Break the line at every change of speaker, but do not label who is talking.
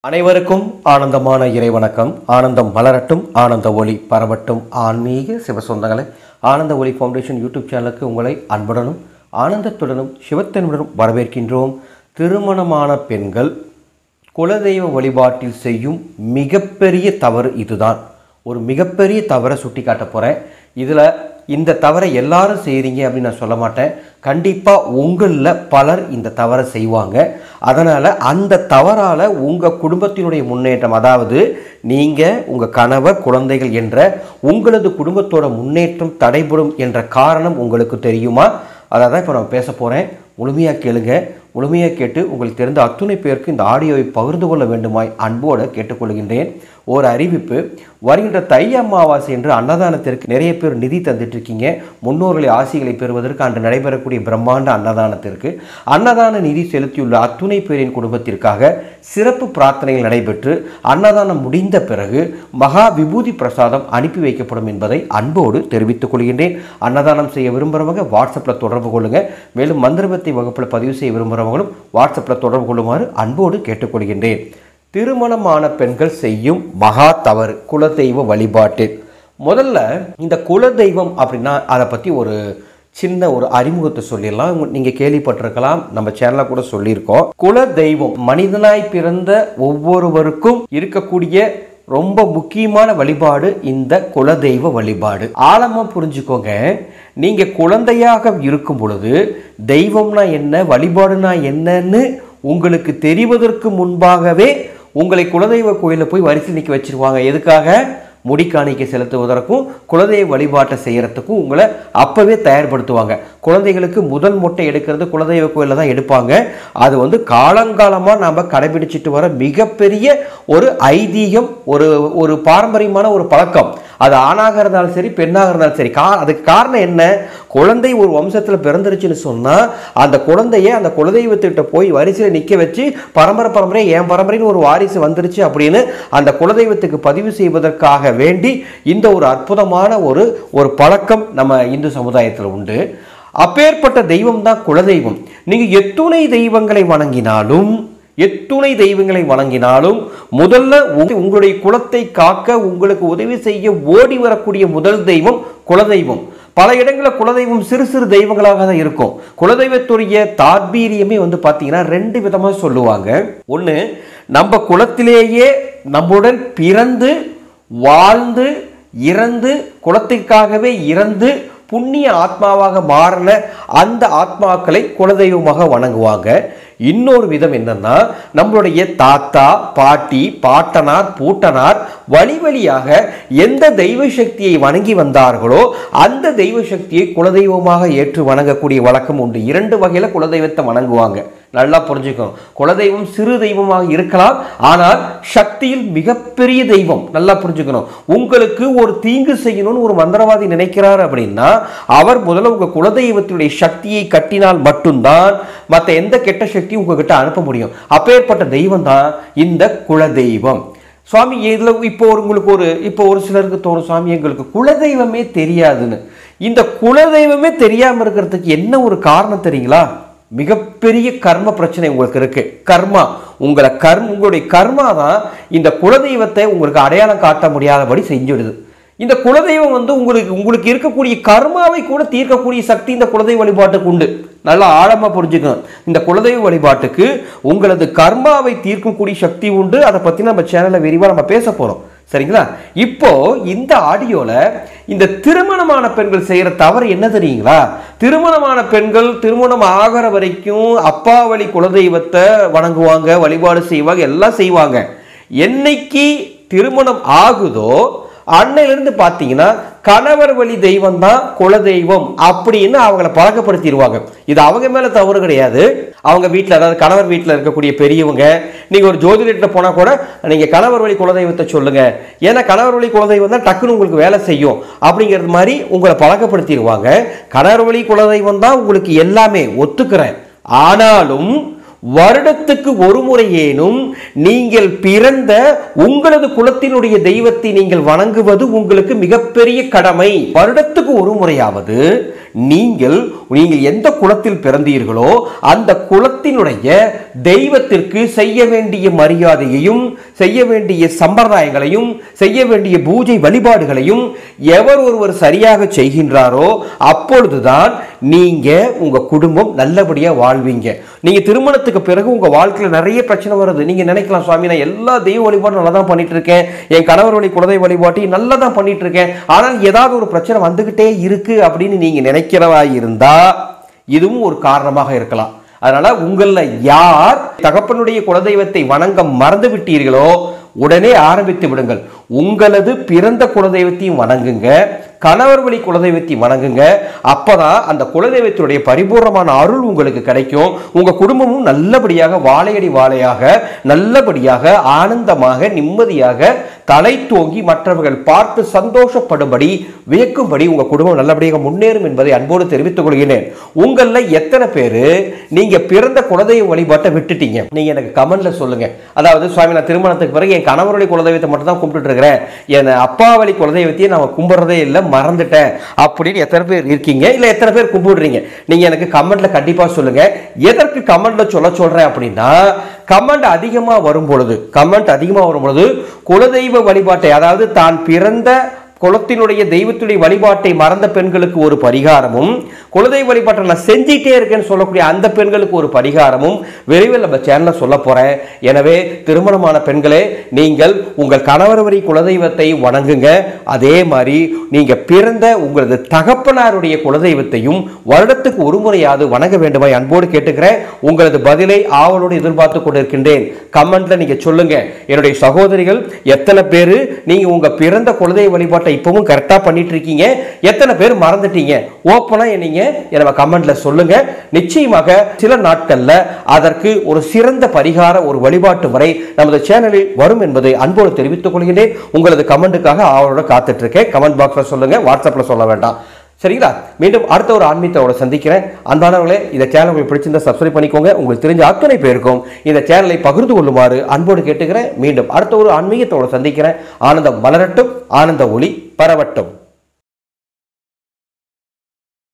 அனைவருக்கும் ஆனந்தமான இறைவணக்கம் ஆனந்தம் மலரட்டும் ஆனந்த ஒளி பரவட்டும் ஆன்மீக சிவசொந்தங்களை ஆனந்த ஒளி ஃபவுண்டேஷன் யூடியூப் சேனலுக்கு உங்களை அன்புடனும் ஆனந்தத்துடனும் சிவத்தனுடனும் வரவேற்கின்றோம் திருமணமான பெண்கள் குலதெய்வ வழிபாட்டில் செய்யும் மிகப்பெரிய தவறு இதுதான் ஒரு மிகப்பெரிய தவறை சுட்டி காட்ட போகிறேன் இதில் இந்த தவறை எல்லாரும் செய்கிறீங்க அப்படின்னு நான் சொல்ல மாட்டேன் கண்டிப்பாக உங்களில் பலர் இந்த தவறை செய்வாங்க அதனால் அந்த தவறால் உங்கள் குடும்பத்தினுடைய முன்னேற்றம் அதாவது நீங்கள் உங்கள் கணவர் குழந்தைகள் என்ற உங்களது குடும்பத்தோட முன்னேற்றம் தடைபடும் என்ற காரணம் உங்களுக்கு தெரியுமா அதை தான் இப்போ நான் பேச போகிறேன் முழுமையாக கேளுங்க முழுமையாக கேட்டு உங்களுக்கு தெரிந்த அத்துணை பேருக்கு இந்த ஆடியோவை பகிர்ந்து கொள்ள வேண்டுமாய் அன்போடு கேட்டுக்கொள்கின்றேன் ஒரு அறிவிப்பு வருகின்ற தை அமாவாசை என்று அன்னதானத்திற்கு நிறைய பேர் நிதி தந்துட்டு இருக்கீங்க முன்னோர்களை ஆசிகளை பெறுவதற்கு அன்று நடைபெறக்கூடிய பிரம்மாண்ட அன்னதானத்திற்கு அன்னதான நிதி செலுத்தியுள்ள அத்துணை பேரின் குடும்பத்திற்காக சிறப்பு பிரார்த்தனைகள் நடைபெற்று அன்னதானம் முடிந்த பிறகு மகா விபூதி பிரசாதம் அனுப்பி வைக்கப்படும் என்பதை அன்போடு தெரிவித்துக் கொள்கின்றேன் அன்னதானம் செய்ய விரும்புகிறவங்க வாட்ஸ்அப்பில் தொடர்பு கொள்ளுங்க மேலும் மந்திரபத்தை வகுப்பில் பதிவு செய்ய விரும்புகிறவங்களும் வாட்ஸ்அப்பில் தொடர்பு கொள்ளுமாறு அன்போடு கேட்டுக்கொள்கின்றேன் திருமணமான பெண்கள் செய்யும் மகா தவறு குலதெய்வ வழிபாட்டு முதல்ல இந்த குலதெய்வம் அப்படின்னா அதை பற்றி ஒரு சின்ன ஒரு அறிமுகத்தை சொல்லிடலாம் உங்க- நீங்க கேள்விப்பட்டிருக்கலாம் நம்ம சேனல்ல கூட சொல்லியிருக்கோம் குல தெய்வம் மனிதனாய் பிறந்த ஒவ்வொருவருக்கும் இருக்கக்கூடிய ரொம்ப முக்கியமான வழிபாடு இந்த குலதெய்வ வழிபாடு ஆழமா புரிஞ்சுக்கோங்க நீங்க குழந்தையாக இருக்கும் பொழுது தெய்வம்னா என்ன வழிபாடுனா என்னன்னு உங்களுக்கு தெரிவதற்கு முன்பாகவே உங்களை குலதெய்வ கோயிலில் போய் வரிசை நிற்க வச்சிருவாங்க எதுக்காக முடிக்காணிக்கை செலுத்துவதற்கும் குலதெய்வ வழிபாட்டை செய்யறதுக்கும் உங்களை அப்பவே தயார்படுத்துவாங்க குழந்தைகளுக்கு முதல் மொட்டை எடுக்கிறது குலதெய்வ கோயிலில் தான் எடுப்பாங்க அது வந்து காலங்காலமாக நாம் கடைபிடிச்சிட்டு வர மிகப்பெரிய ஒரு ஐதீகம் ஒரு ஒரு பாரம்பரியமான ஒரு பழக்கம் அது ஆணாக இருந்தாலும் சரி பெண்ணாக இருந்தாலும் சரி கா அதுக்கு காரணம் என்ன குழந்தை ஒரு வம்சத்தில் பிறந்துருச்சுன்னு சொன்னால் அந்த குழந்தைய அந்த குலதெய்வத்திட்ட போய் வரிசையில் நிற்க வச்சு பரம்பரை பரம்பரை என் பரம்பரைன்னு ஒரு வாரிசு வந்துருச்சு அப்படின்னு அந்த குலதெய்வத்துக்கு பதிவு செய்வதற்காக வேண்டி இந்த ஒரு அற்புதமான ஒரு ஒரு பழக்கம் நம்ம இந்து சமுதாயத்தில் உண்டு அப்பேற்பட்ட தெய்வம் தான் குலதெய்வம் நீங்கள் எத்துணை தெய்வங்களை வணங்கினாலும் எத்துணை தெய்வங்களை வணங்கினாலும் முதல்ல உங்க- உங்களுடைய குலத்தை காக்க உங்களுக்கு உதவி செய்ய ஓடி வரக்கூடிய முதல் தெய்வம் குலதெய்வம் பல இடங்களில் குலதெய்வம் சிறு சிறு தெய்வங்களாக தான் இருக்கும் குலதெய்வத்துடைய தாத்பீரியமே வந்து பார்த்தீங்கன்னா ரெண்டு விதமாக சொல்லுவாங்க ஒன்று நம்ம குலத்திலேயே நம்முடன் பிறந்து வாழ்ந்து இறந்து குலத்திற்காகவே இறந்து புண்ணிய ஆத்மாவாக மாறின அந்த ஆத்மாக்களை குலதெய்வமாக வணங்குவாங்க இன்னொரு விதம் என்னன்னா நம்மளுடைய தாத்தா பாட்டி பாட்டனார் பூட்டனார் வழி வழியாக எந்த தெய்வ சக்தியை வணங்கி வந்தார்களோ அந்த தெய்வ சக்தியை குலதெய்வமாக ஏற்று வணங்கக்கூடிய வழக்கம் உண்டு இரண்டு வகையில குலதெய்வத்தை வணங்குவாங்க நல்லா புரிஞ்சுக்கணும் குலதெய்வம் சிறு தெய்வமாக இருக்கலாம் ஆனால் சக்தியில் மிகப்பெரிய தெய்வம் நல்லா புரிஞ்சுக்கணும் உங்களுக்கு ஒரு தீங்கு செய்யணும்னு ஒரு மந்திரவாதி நினைக்கிறார் அப்படின்னா அவர் முதல்ல உங்க குலதெய்வத்தினுடைய சக்தியை கட்டினால் மட்டும்தான் மற்ற எந்த கெட்ட சக்தியும் உங்ககிட்ட அனுப்ப முடியும் அப்பேற்பட்ட தெய்வம் தான் இந்த குலதெய்வம் சுவாமி இதில் இப்போ ஒரு உங்களுக்கு ஒரு இப்போ ஒரு சிலருக்கு தோணும் சுவாமி எங்களுக்கு குலதெய்வமே தெரியாதுன்னு இந்த குலதெய்வமே தெரியாமல் இருக்கிறதுக்கு என்ன ஒரு காரணம் தெரியுங்களா மிகப்பெரிய கர்ம பிரச்சனை உங்களுக்கு இருக்கு கர்மா உங்களை கர்ம உங்களுடைய கர்மா தான் இந்த குலதெய்வத்தை உங்களுக்கு அடையாளம் காட்ட முடியாதபடி செஞ்சுடுது இந்த குலதெய்வம் வந்து உங்களுக்கு உங்களுக்கு இருக்கக்கூடிய கர்மாவை கூட தீர்க்கக்கூடிய சக்தி இந்த குலதெய்வ வழிபாட்டுக்கு உண்டு நல்லா ஆழமா புரிஞ்சுக்கணும் இந்த குலதெய்வ வழிபாட்டுக்கு உங்களது கர்மாவை தீர்க்கக்கூடிய சக்தி உண்டு அதை பத்தி நம்ம சேனல்ல விரிவா நம்ம பேச போறோம் சரிங்களா இப்போ இந்த ஆடியோல இந்த திருமணமான பெண்கள் செய்யற தவறு என்ன தெரியுங்களா திருமணமான பெண்கள் திருமணம் ஆகிற வரைக்கும் அப்பா வழி குலதெய்வத்தை வணங்குவாங்க வழிபாடு செய்வாங்க எல்லாம் செய்வாங்க என்னைக்கு திருமணம் ஆகுதோ அன்னையிலிருந்து பார்த்தீங்கன்னா கணவர் வழி தெய்வம் தான் குலதெய்வம் அப்படின்னு அவங்கள பழக்கப்படுத்திடுவாங்க இது அவங்க மேல தவறு கிடையாது அவங்க வீட்டில் அதாவது கணவர் வீட்டில் இருக்கக்கூடிய பெரியவங்க நீங்க ஒரு ஜோதிடர்கிட்ட போனா கூட நீங்க கணவர் வழி குலதெய்வத்தை சொல்லுங்க ஏன்னா கணவர் வழி குலதெய்வம் தான் டக்குன்னு உங்களுக்கு வேலை செய்யும் அப்படிங்கிறது மாதிரி உங்களை பழக்கப்படுத்திடுவாங்க கணவர் வழி குலதெய்வம் தான் உங்களுக்கு எல்லாமே ஒத்துக்கிறேன் ஆனாலும் வருடத்துக்கு ஒரு முறையேனும் நீங்கள் பிறந்த உங்களது குலத்தினுடைய தெய்வத்தை நீங்கள் வணங்குவது உங்களுக்கு மிகப்பெரிய கடமை வருடத்துக்கு ஒரு முறையாவது நீங்கள் நீங்கள் எந்த குலத்தில் பிறந்தீர்களோ அந்த குலத்தினுடைய தெய்வத்திற்கு செய்ய வேண்டிய மரியாதையையும் செய்ய வேண்டிய சம்பிரதாயங்களையும் செய்ய வேண்டிய பூஜை வழிபாடுகளையும் எவர் ஒருவர் சரியாக செய்கின்றாரோ அப்பொழுதுதான் நீங்க உங்க குடும்பம் நல்லபடியா வாழ்வீங்க நீங்க திருமணத்துக்கு பிறகு உங்க வாழ்க்கையில நிறைய பிரச்சனை வருது நீங்க நினைக்கலாம் சுவாமி நான் எல்லா தெய்வ வழிபாடும் நல்லா தான் பண்ணிட்டு இருக்கேன் என் கணவர் வழி குலதெய்வ வழிபாட்டையும் நல்லா தான் பண்ணிட்டு இருக்கேன் ஆனால் ஏதாவது ஒரு பிரச்சனை வந்துகிட்டே இருக்கு அப்படின்னு நீங்க நினைக்கிறதா இருந்தா இதுவும் ஒரு காரணமாக இருக்கலாம் அதனால உங்கள யார் தகப்பனுடைய குலதெய்வத்தை வணங்க மறந்து விட்டீர்களோ உடனே ஆரம்பித்து விடுங்கள் உங்களது பிறந்த குலதெய்வத்தையும் வணங்குங்க கணவர் வழி குலதெய்வத்தையும் வணங்குங்க அப்பதான் அந்த குலதெய்வத்தினுடைய பரிபூர்ணமான அருள் உங்களுக்கு கிடைக்கும் உங்க குடும்பமும் நல்லபடியாக வாழையடி வாழையாக நல்லபடியாக ஆனந்தமாக நிம்மதியாக தலை தோங்கி மற்றவர்கள் பார்த்து சந்தோஷப்படும்படி வியக்கும்படி உங்க குடும்பம் நல்லபடியாக முன்னேறும் என்பதை அன்போடு தெரிவித்துக் கொள்கிறேன் உங்கள எத்தனை பேரு நீங்க பிறந்த குலதெய்வ வழிபாட்டை விட்டுட்டீங்க நீங்க எனக்கு கமெண்ட்ல சொல்லுங்க அதாவது சுவாமி நான் திருமணத்துக்கு பிறகு என் கணவருடைய குலதெய்வத்தை மட்டும் தான் கும்பிட்டு இருக்கிறேன் என் அப்பா வழி குலதெய்வத்தையும் நான் கும்பிடுறதே இல்லை மறந்துட்டேன் அப்படின்னு எத்தனை பேர் இருக்கீங்க இல்ல எத்தனை பேர் கும்பிடுறீங்க நீங்க எனக்கு கமெண்ட்ல கண்டிப்பா சொல்லுங்க எதற்கு கமெண்ட்ல சொல்ல சொல்றேன் அப்படின்னா கமெண்ட் அதிகமா வரும் பொழுது கமெண்ட் அதிகமா வரும் பொழுது குலதெய்வ வழிபாட்டை அதாவது தான் பிறந்த குலத்தினுடைய தெய்வத்துடைய வழிபாட்டை மறந்த பெண்களுக்கு ஒரு பரிகாரமும் குலதெய்வ வழிபாட்டை நான் செஞ்சிட்டே இருக்கேன்னு சொல்லக்கூடிய அந்த பெண்களுக்கு ஒரு பரிகாரமும் விரைவில் நம்ம சேனல்ல சொல்ல போறேன் எனவே திருமணமான பெண்களே நீங்கள் உங்கள் கணவர் வரி குலதெய்வத்தை வணங்குங்க அதே மாதிரி நீங்க பிறந்த உங்களது தகப்பனாருடைய குலதெய்வத்தையும் வருடத்துக்கு ஒரு முறையாவது வணங்க வேண்டுமாய் அன்போடு கேட்டுக்கிறேன் உங்களது பதிலை ஆவலோடு எதிர்பார்த்து கொண்டிருக்கின்றேன் கமெண்ட்ல நீங்க சொல்லுங்க என்னுடைய சகோதரிகள் எத்தனை பேர் நீங்க உங்க பிறந்த குலதெய்வ வழிபாட்டை இப்பவும் கரெக்டா பண்ணிட்டு இருக்கீங்க எத்தனை பேர் மறந்துட்டீங்க ஓப்பனா நீங்க நம்ம கமெண்ட்ல சொல்லுங்க நிச்சயமாக சில நாட்கள்ல அதற்கு ஒரு சிறந்த பரிகார ஒரு வழிபாட்டு முறை நமது சேனலில் வரும் என்பதை அன்போடு தெரிவித்துக் கொள்கிறேன் உங்களது கமெண்ட்டுக்காக ஆவலோட காத்துட்டு இருக்கேன் கமெண்ட் பாக்ஸ்ல சொல்லுங்க வாட்ஸ்அப்ல சொல்ல வேண்டாம் சரிங்களா மீண்டும் அடுத்த ஒரு ஆன்மீகத்தோட சந்திக்கிறேன் அன்பானவர்களே இந்த சேனல் உங்களுக்கு பிடிச்சிருந்தா சப்ஸ்கிரைப் பண்ணிக்கோங்க உங்களுக்கு தெரிஞ்ச அத்தனை பேருக்கும் இந்த சேனலை பகிர்ந்து கொள்ளுமாறு அன்போடு கேட்டுக்கிறேன் மீண்டும் அடுத்த ஒரு ஆன்மீகத்தோட சந்திக்கிறேன் ஆனந்தம் மலரட்டும் ஆனந்த ஒளி பரவட்டும்